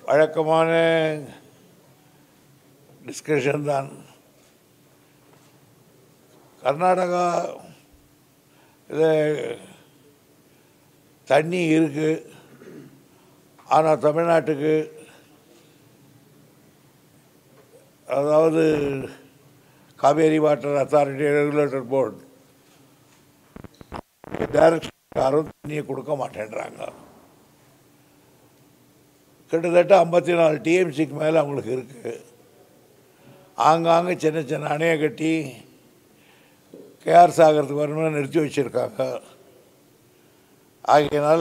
வழக்கமான டிஸ்கஷன் தான் கர்நாடகா இது தண்ணி இருக்குது ஆனால் தமிழ்நாட்டுக்கு அதாவது Cauvery water authority regulator board direction யாரும் தண்ணியை கொடுக்க மாட்டேன்றாங்க கிட்டத்தட்ட ஐம்பத்தி நாலு டிஎம்சிக்கு மேலே அவங்களுக்கு இருக்குது ஆங்காங்கே சின்ன சின்ன அணையை கட்டி கேஆர் சாகரத்துக்கு வரணும்னு நிறுத்தி வச்சுருக்காங்க ஆகையினால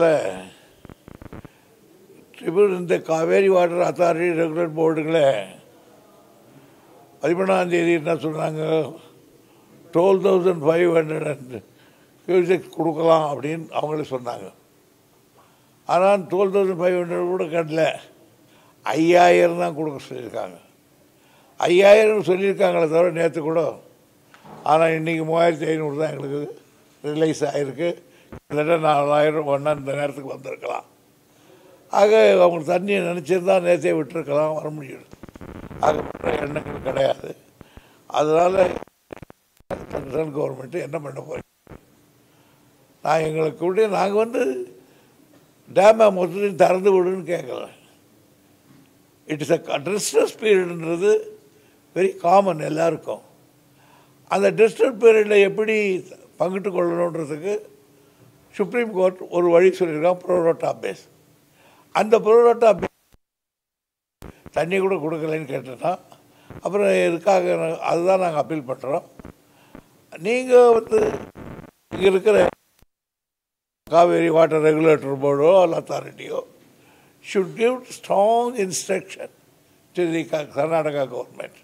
ட்ரிபிள் இந்த காவேரி வாட்டர் அத்தாரிட்டி ரெகுலேட் போர்டுகளை பதிமூணாம் தேதி என்ன சொன்னாங்க twelve thousand five hundred and மியூசிக் கொடுக்கலாம் அப்படின்னு அவங்களே சொன்னாங்க ஆனால் டுவெல் தௌசண்ட் ஃபைவ் ஹண்ட்ரட் கூட கட்டல ஐயாயிரம் தான் கொடுக்க சொல்லியிருக்காங்க ஐயாயிரம் சொல்லியிருக்காங்களே தவிர நேற்று கூட ஆனால் இன்றைக்கி மூவாயிரத்தி ஐநூறு தான் எங்களுக்கு ரிலைஸ் ஆகிருக்கு கிட்டத்தட்ட நாலாயிரம் ஒன்றா இந்த நேரத்துக்கு வந்திருக்கலாம் ஆக அவங்க தண்ணியை நினச்சிருந்தா நேற்றே விட்டுருக்கலாம் வர முடியும் ஆகப்பட்ட எண்ணங்கள் கிடையாது அதனால் சென்ட்ரல் கவர்மெண்ட்டு என்ன பண்ண போகிறோம் நான் எங்களுக்கு கூட நாங்கள் வந்து டேமை மொத்தத்தையும் திறந்து விடுன்னு கேட்கல இட் இஸ் அ டிஸ்டர்ஸ் பீரியட்ன்றது வெரி காமன் எல்லாருக்கும் அந்த டிஸ்டர்ப் பீரியடில் எப்படி பங்கிட்டு கொள்ளணுன்றதுக்கு சுப்ரீம் கோர்ட் ஒரு வழி சொல்லியிருக்கான் ப்ரோரோட்டா பேஸ் அந்த ப்ரோரோட்டா பேஸ் தண்ணி கூட கொடுக்கலன்னு கேட்டேன்னா அப்புறம் இதுக்காக நாங்க- அதுதான் நாங்கள் அப்பீல் பண்ணுறோம் நீங்கள் வந்து இங்கே இருக்கிற காவேரி வாட்டர் ரெகுலேட்டர் போர்டோ அல்ல அத்தாரிட்டியோ should give strong instruction to the Karnataka government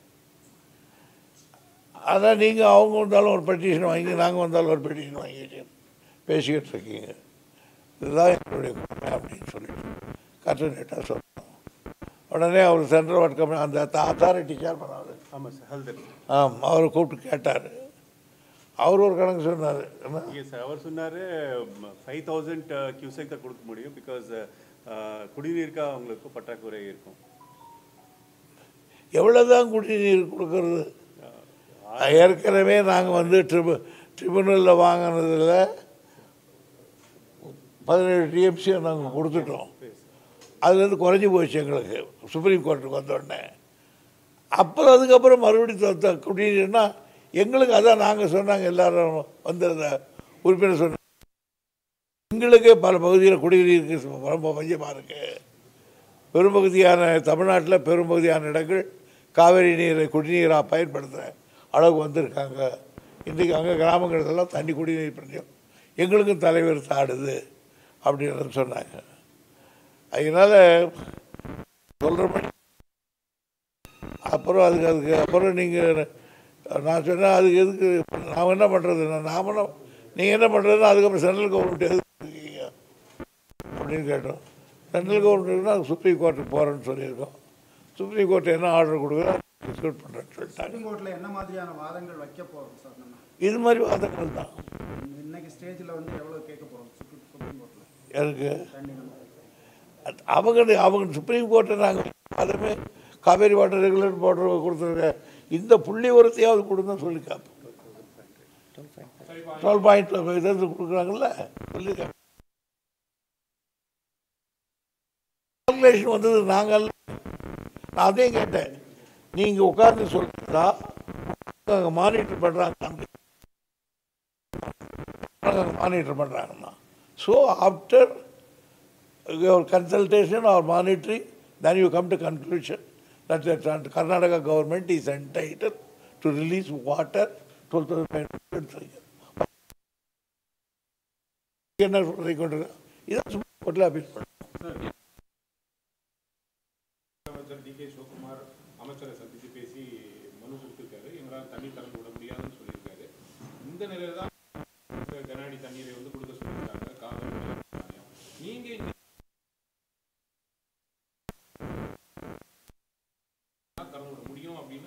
அதான் நீங்கள் அவங்க வந்தாலும் ஒரு பெட்டிஷன் வாங்கி நாங்கள் வந்தாலும் ஒரு பெட்டிஷன் வாங்கிட்டு பேசிக்கிட்டு இருக்கீங்க இதுதான் எங்களுடைய கொடுமை அப்படின்னு சொல்லிட்டு கட்டணேட்டாக சொல்லணும் உடனே அவர் சென்ட்ரல் வாட் கம்பெனி அந்த அத்தாரிட்டி சேர்மன் அவர் ஆமாம் சார் ஹல்தர் ஆம் அவரை கூப்பிட்டு கேட்டார் அவர் ஒரு கணக்கு சொன்னார் என்ன எஸ் சார் அவர் சொன்னார் ஃபைவ் தௌசண்ட் கியூசெக் தான் கொடுக்க முடியும் பிகாஸ் குடிநீருக்கு அவங்களுக்கு பற்றாக்குறை இருக்கும் எவ்வளோதான் குடிநீர் கொடுக்கறது ஏற்கனவே நாங்கள் வந்து ட்ரிபு ட்ரிபுனலில் வாங்கினதில் பதினேழு டிஎம்சியை நாங்கள் கொடுத்துட்டோம் அதுலேருந்து குறைஞ்சி போச்சு எங்களுக்கு சுப்ரீம் கோர்ட்டுக்கு வந்த உடனே அப்புறம் அதுக்கப்புறம் மறுபடியும் த- த- குடிநீர்னா எங்களுக்கு அதான் நாங்கள் சொன்னாங்க எல்லாரும் வந்திருந்த உறுப்பினர் சொன்னாங்க எங்களுக்கே பல பகுதியில் குடிநீருக்கு ரொம்ப பஞ்சமாக இருக்குது பெரும்பகுதியான தமிழ்நாட்டில் பெரும்பகுதியான இடங்கள் காவிரி நீரை குடிநீராக பயன்படுத்த அளவுக்கு வந்திருக்காங்க இன்றைக்கி அங்கே கிராமங்களுக்கெல்லாம் தண்ணி குடிநீர் பிரச்சனை எங்களுக்கும் தலைவர் தாடுது அப்படின்னு சொன்னாங்க அதனால் சொல்கிற மாதிரி அப்புறம் அதுக்கு அதுக்கு அப்புறம் நீங்கள் நான் சொன்னேன் அதுக்கு எதுக்கு நாம் என்ன பண்ணுறது நாம் என்ன நீங்கள் என்ன பண்ணுறதுன்னா அதுக்கப்புறம் சென்ட்ரல் கவர்மெண்ட் எதுக்கு இருக்கீங்க அப்படின்னு கேட்டோம் சென்ட்ரல் கவர்மெண்ட்னா சுப்ரீம் கோர்ட்டுக்கு போகிறேன்னு சொல்லியிருக்கோம் சுப்ரீம் கோர்ட் என்ன ஆர்டர் கொடுக்குறோ எக்ஸிக்யூட் பண்ணுறேன்னு சொல்லிட்டாங்க சுப்ரீம் கோர்ட்டில் என்ன மாதிரியான வாதங்கள் வைக்க போகிறோம் சார் நம்ம இது மாதிரி வாதங்கள் தான் இன்னைக்கு ஸ்டேஜில் வந்து எவ்வளோ கேட்க போகிறோம் சுப்ரீம் சுப்ரீம் கோர்ட்டில் எனக்கு தண்ணி நம்ம அது அவங்க அவங்க சுப்ரீம் கோர்ட்டை நாங்கள் அதுவுமே காவேரி வாட்டர் ரெகுலேட் போர்டு கொடுத்துருக்க இந்த புள்ளி உரத்தையாவது கொடுங்க சொல்லி கேட்போம் டுவெல் பாயிண்ட் இதில் கொடுக்குறாங்கல்ல சொல்லி கேட்போம் கால்குலேஷன் வந்தது நாங்கள் நான் அதையும் கேட்டேன் நீங்கள் உட்கார்ந்து சொல்கிறதா அங்கே மானிட்டர் பண்ணுறாங்க மானிட்டர் பண்ணுறாங்கன்னா so after your consultation or monitoring, then you come to conclusion that the Tran- Karnataka government is entitled to release water 12,500 என்ன சொல்றீங்க கொண்டிருக்க இதான் சுப்ரீம் கோர்ட்டில் அப்பீல் பண்ணுறோம் அமைச்சர் டி கே சிவகுமார் அமைச்சரை சந்தித்து பேசி மனு கொடுத்துருக்காரு எங்களால் தண்ணி திறந்து விட முடியாதுன்னு சொல்லியிருக்காரு இந்த நிலையில தான் கனஅடி தண்ணீரை வந்து கொடுக்க சொல்லியிருக்காங்க காவிரி மேலாண்மை வாரியம். நீங்க இங்க திறந்து விட முடியும் அப்படின்னு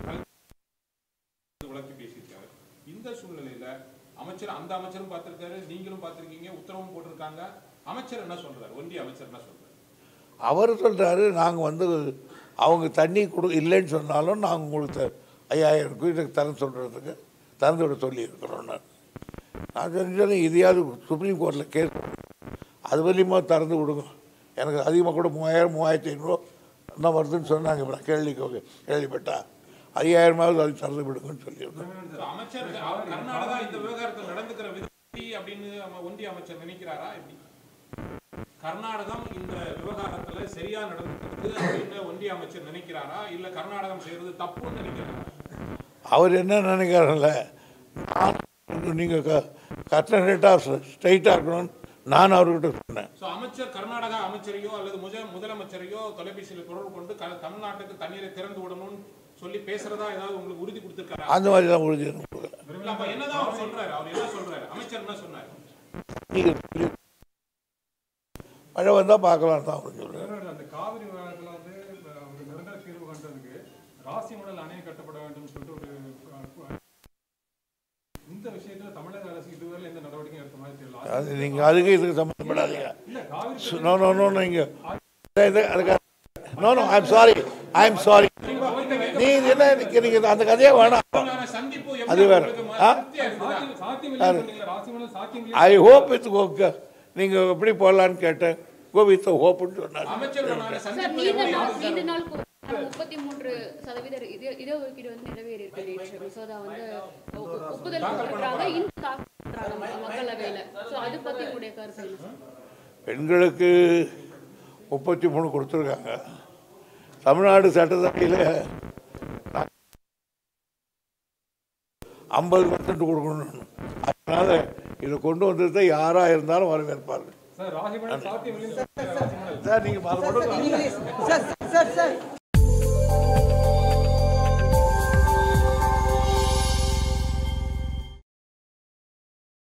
விளக்கி பேசியிருக்காரு இந்த சூழ்நிலையில அமைச்சர் அந்த அமைச்சரும் பார்த்திருக்காரு நீங்களும் பார்த்திருக்கீங்க உத்தரவும் போட்டிருக்காங்க அமைச்சர் என்ன சொல்றாரு ஒன்றிய அமைச்சர் என்ன சொல்றாரு அவர் சொல்கிறாரு நாங்கள் வந்து அவங்க தண்ணி கொடு இல்லைன்னு சொன்னாலும் நாங்கள் உங்களுக்கு த- ஐயாயிரம் குயிலுக்கு தர சொல்கிறதுக்கு திறந்து விட சொல்லியிருக்கிறோம் நான் நான் தெரிஞ்சது இதையாவது சுப்ரீம் கோர்ட்டில் கேஸ் அது வரையுமா திறந்து விடுங்க எனக்கு அதிகமாக கூட மூவாயிரம் மூவாயிரத்தி ஐநூறுரூவா தான் வருதுன்னு சொன்னாங்க இப்போ நான் கேள்வி கேள்விப்பட்டா ஐயாயிரமாவது அது திறந்து விடுங்கன்னு சொல்லியிருந்தேன் So, அமைச்சர் அவர் கர்நாடகா இந்த விவகாரத்தில் நடந்துக்கிற விதி அப்படின்னு நம்ம ஒன்றிய அமைச்சர் நினைக்கிறாரா எப்படி கர்நாடகம் இந்த விவகாரத்துல சரியா நடந்துக்கிறது அப்படின்னு ஒன்றிய அமைச்சர் நினைக்கிறாரா இல்ல கர்நாடகம் செய்யறது தப்புன்னு நினைக்கிறாரா அவர் என்ன நினைக்கிறாருல்ல நீங்கள் க கட்டண ரேட்டாக ஸ்ட்ரைட்டாக இருக்கணும்னு நான் அவர்கிட்ட சொன்னேன் சோ அமைச்சர் கர்நாடகா அமைச்சரையோ அல்லது முத முதலமைச்சரையோ தொலைபேசியில் தொடர்பு கொண்டு க- தமிழ்நாட்டுக்கு தண்ணீரை திறந்து விடணும்னு சொல்லி பேசுறதா ஏதாவது உங்களுக்கு உறுதி கொடுத்திருக்காரா அந்த மாதிரி தான் உறுதி எனக்கு கொடுக்கல இல்ல, அப்ப என்னதான் அவர் சொல்றாரு அவர் என்ன சொல்றாரு அமைச்சர் என்ன சொன்னாரு நீங்கள் சொல்லி- மழை வந்தால் பார்க்கலாம் தான் அவர் சொல்கிறேன் அந்த காவிரி விவகாரத்தில் வந்து அஹ், ஒரு நிரந்தர தீர்வு காண்றதுக்கு ராசிமணல் அணை கட்டப்பட வேண்டும் சொல்லிட்டு ஒரு அஹ், இந்த விஷயத்துல தமிழக அரசு இதுவரை எந்த நடவடிக்கையும் எடுத்த மாதிரி தெரியல அது நீங்கள் அதுக்கு இதுக்கு சம்மந்தப்படாதீங்க இல்ல காவிரி நோ நோ நோ நீங்கள் அதுக்கு no no I'm sorry I'm sorry நீ இது என்ன எனக்கு நீங்கள் அந்த கதையே வேணாம் உங்களுக்கான சந்திப்பு எப்படி அது வேற. உங்களுக்கு ஆ? திருப்தியா இருக்குதா? சாத்தியம் சாத்தியம் இல்லைன்னு சொன்னீங்களா ராசிமணல் சாத்தியம் இல்லை ஐ ஹோப் வித் ஓகே நீங்கள் எப்படி போடலான்னு கேட்டேன் கோ வித் ஹோப்புன்னு சொன்னார் அமைச்சருடனான சார் சந்திப்பு நீண்ட எப்படி நாள் இருந்தது? நீண்ட நாள் கோரிக்கை முப்பத்தி மூன்று சதவீத இட இடஒதுக்கீடு வந்து நிறைவேறி இருக்கு நேற்று மசோதா வந்து ஒ- ஒ- ஒப்புதல் கொடுக்குறாங்க இன்னும் தாக்கல் பண்றாங்க மக்களவையில சோ அது பத்தி உங்களுடைய கருத்து என்ன சார்? பெண்களுக்கு முப்பத்தி மூணு கொடுத்துருக்காங்க தமிழ்நாடு சட்டசபையில் ஐம்பது பர்சன்ட் கொடுக்கணும் அதனால் இதை கொண்டு வந்ததை யாராக இருந்தாலும் வரவேற்பார்கள் சார் ராசிமணல் சாத்தியம் இல்லைன்னு சொன்னீங்க, ராசிமணல் சார் நீங்கள் மறுபடியும் English. Sir, sir, sir.